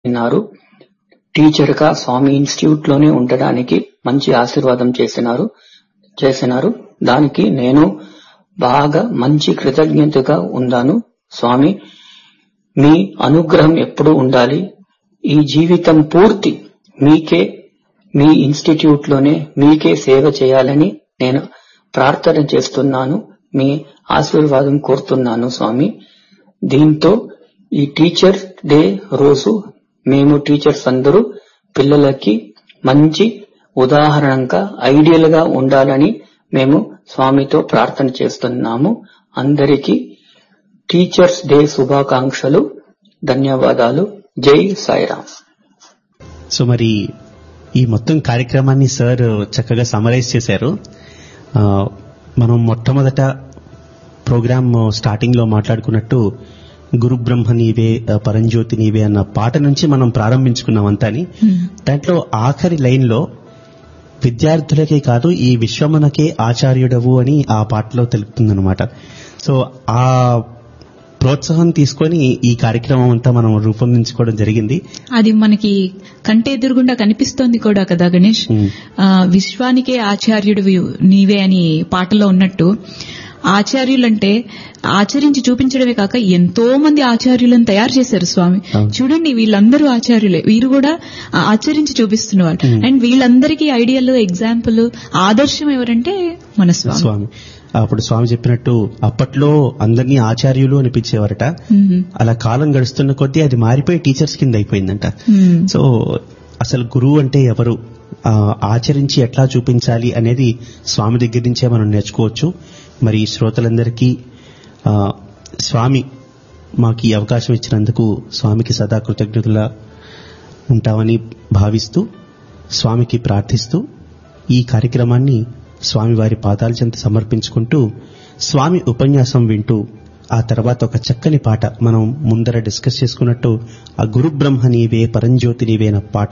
విన్నారు టీచర్ గా స్వామి ఇన్స్టిట్యూట్ లోనే ఉండడానికి మంచి ఆశీర్వాదం చేసినారు చేసినారు దానికి నేను బాగా మంచి కృతజ్ఞతగా ఉన్నాను స్వామి మీ అనుగ్రహం ఎప్పుడు ఉండాలి ఈ జీవితం పూర్తి మీకే మీ ఇన్స్టిట్యూట్ లోనే మీకే సేవ చేయాలని నేను ప్రార్థన చేస్తున్నాను మీ ఆశీర్వాదం కోరుతున్నాను స్వామి దీంతో ఈ టీచర్ డే రోజు మేము టీచర్స్ అందరూ పిల్లలకి మంచి ఉదాహరణగా ఐడియల్ గా ఉండాలని మేము స్వామితో ప్రార్థన చేస్తున్నాము అందరికీ టీచర్స్ డే శుభాకాంక్షలు ధన్యవాదాలు జై సాయిరామ్ సో మరి ఈ మొత్తం కార్యక్రమాన్ని సార్ చక్కగా సమరైజ్ చేశారు ఆ, మనం మొట్టమొదట ప్రోగ్రామ్ స్టార్టింగ్ లో మాట్లాడుకున్నట్టు గురు బ్రహ్మ నీవే ఆ, పరంజ్యోతి నీవే అన్న పాట నుంచి మనం ప్రారంభించుకున్నాం అంతాని దాంట్లో ఆఖరి లైన్ లో విద్యార్థులకే కాదు ఈ విశ్వమునకే ఆచార్యుడవు అని ఆ పాటలో తెలుపుతుందన్నమాట సో ఆ ప్రోత్సాహం తీసుకొని ఈ కార్యక్రమం అంతా మనం రూపొందించుకోవడం జరిగింది అది మనకి కంటే ఎదురుగుండా కనిపిస్తోంది కూడా కదా గణేష్ Hmm. ఆ, విశ్వానికే ఆచార్యుడు నీవే అని పాటలో ఉన్నట్టు ఆచార్యులంటే ఆచరించి చూపించడమే కాక ఎంతో మంది ఆచార్యులను తయారు చేశారు స్వామి అవును. చూడండి వీళ్ళందరూ ఆచార్యులే వీరు కూడా ఆ, ఆచరించి చూపిస్తున్నవారు అండ్ వీళ్ళందరికీ ఐడియల్ ఎగ్జాంపుల్ ఆదర్శం ఎవరంటే మన స్వామి స్వామి అప్పుడు స్వామి చెప్పినట్టు అప్పట్లో అందరినీ ఆచార్యులు అనిపించేవారట మ్మ్. అలా కాలం గడుస్తున్న కొద్దీ అది మారిపోయి టీచర్స్ కింద అయిపోయిందంట మ్మ్. సో అసలు గురువు అంటే ఎవరు ఆ, ఆచరించి ఎట్లా చూపించాలి అనేది స్వామి దగ్గర నుంచే మనం నేర్చుకోవచ్చు మరి శ్రోతలందరికీ ఆ, స్వామి మాకు ఈ అవకాశం ఇచ్చినందుకు స్వామికి సదా కృతజ్ఞతల ఉంటామని భావిస్తూ స్వామికి ప్రార్థిస్తూ ఈ కార్యక్రమాన్ని స్వామి వారి పాదాల చెంత సమర్పించుకుంటూ స్వామి ఉపన్యాసం వింటూ ఆ తర్వాత ఒక చక్కని పాట మనం ముందర డిస్కస్ చేసుకున్నట్టు ఆ గురు బ్రహ్మ నీవే పరంజ్యోతి నీవే అన్న పాట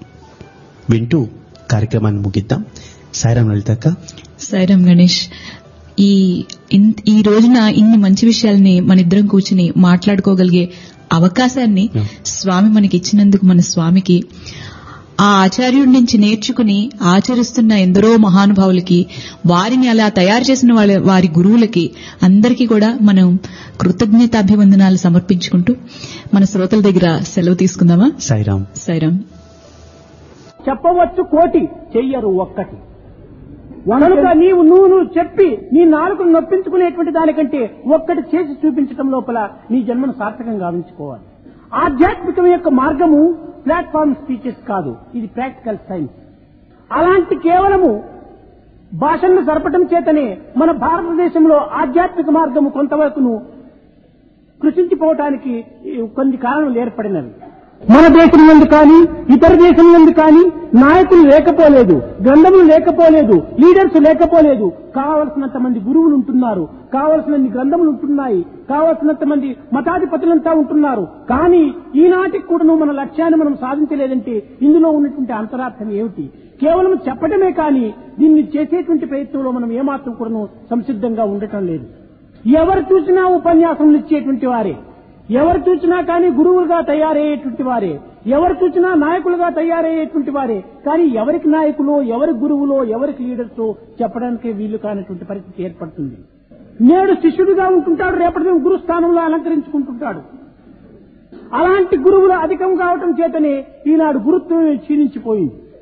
వింటూ కార్యక్రమాన్ని ముగిద్దాం సాయిరాం లలితక్క సైరం గణేష్ ఈ ఇన్- ఈ రోజున ఇన్ని మంచి విషయాల్ని మన ఇద్దరం కూర్చుని మాట్లాడుకోగలిగే అవకాశాన్ని Yeah. స్వామి మనకి ఇచ్చినందుకు మన స్వామికి ఆ ఆచార్యుడి నుంచి నేర్చుకుని ఆచరిస్తున్న ఎందరో మహానుభావులకి వారిని అలా తయారు చేసిన వాళ్ళ వారి గురువులకి అందరికీ కూడా మనం కృతజ్ఞతాభివందనాలు సమర్పించుకుంటూ మన శ్రోతల దగ్గర సెలవు తీసుకుందామా సాయిరాం సైరాం చెప్పవచ్చు కోటి చెయ్యరు ఒక్కటి కనుక నీవు నువ్వు నువ్వు చెప్పి నీ నాలుకను నొప్పించుకునేటువంటి దానికంటే ఒక్కటి చేసి చూపించటం లోపల నీ జన్మను సార్థకంగా గావించుకోవాలి ఆధ్యాత్మికం యొక్క మార్గము ప్లాట్ఫామ్ స్పీచెస్ కాదు ఇది ప్రాక్టికల్ సైన్స్ అలాంటి కేవలము భాషలను జరపటం చేతనే మన భారతదేశంలో ఆధ్యాత్మిక మార్గము కొంతవరకును కృషించిపోవటానికి ఈ కొన్ని కారణాలు ఏర్పడినవి మన దేశం నుండి కానీ ఇతర దేశం నుండి కానీ నాయకులు లేకపోలేదు గ్రంథములు లేకపోలేదు లీడర్స్ లేకపోలేదు కావలసినంత మంది గురువులు ఉంటున్నారు కావలసినన్ని గ్రంథములు ఉంటున్నాయి కావలసినంత మంది మతాధిపతులంతా ఉంటున్నారు కానీ ఈనాటికి కూడా మన లక్ష్యాన్ని మనం సాధించలేదంటే ఇందులో ఉన్నటువంటి అంతరార్థం ఏమిటి కేవలం చెప్పడమే కానీ దీన్ని చేసేటువంటి ప్రయత్నంలో మనం ఏమాత్రం కూడా సంసిద్ధంగా ఉండటం లేదు ఎవరు చూసినా ఉపన్యాసములు ఇచ్చేటువంటి వారే ఎవరు చూసినా కానీ గురువులుగా తయారయ్యేటువంటి వారే ఎవరు చూసినా నాయకులుగా తయారయ్యేటువంటి వారే కానీ ఎవరికి నాయకులో ఎవరి గురువులో ఎవరికి లీడర్స్ చెప్పడానికి వీలు కానటువంటి పరిస్థితి ఏర్పడుతుంది నేడు శిష్యుడిగా ఉంటుంటాడు రేపటి దినం గురు స్థానంలో అలంకరించుకుంటుంటాడు అలాంటి గురువులు అధికం కావటం చేతనే ఈనాడు గురుత్వం క్షీణించిపోయింది